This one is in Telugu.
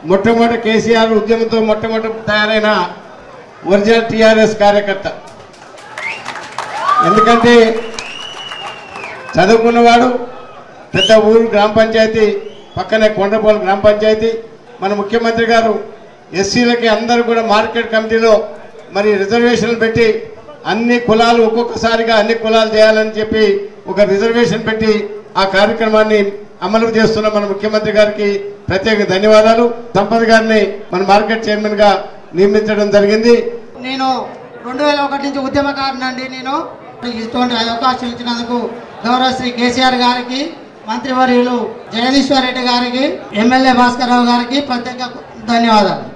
మొట్టమొదటి కేసీఆర్ ఉద్యమంతో మొట్టమొదటి తయారైన ఒరిజినల్ టీఆర్ఎస్ కార్యకర్త ఎందుకంటే చదువుకున్నవాడు పెద్ద ఊరు గ్రామ పంచాయతీ పక్కనే కొండపోలు గ్రామ పంచాయతీ మన ముఖ్యమంత్రి గారు ఎస్సీలకి అందరూ కూడా మార్కెట్ కమిటీలో మరి రిజర్వేషన్లు పెట్టి అన్ని కులాలు ఒక్కొక్కసారిగా అన్ని కులాలు చేయాలని చెప్పి ఒక రిజర్వేషన్ పెట్టి ఆ కార్యక్రమాన్ని అమలు చేస్తున్న మన ముఖ్యమంత్రి గారికి ప్రత్యేక ధన్యవాదాలు సంపత్ గారిని మన మార్కెట్ చైర్మన్ గా నియమించడం జరిగింది నేను రెండు వేల ఒకటి నుంచి ఉద్యమకారునండి నేను ఇటువంటి అవకాశం ఇచ్చినందుకు గౌరవ శ్రీ కేసీఆర్ గారికి మంత్రివర్యులు జగదీశ్వర్ రెడ్డి గారికి ఎమ్మెల్యే భాస్కర్ రావు గారికి ప్రత్యేక ధన్యవాదాలు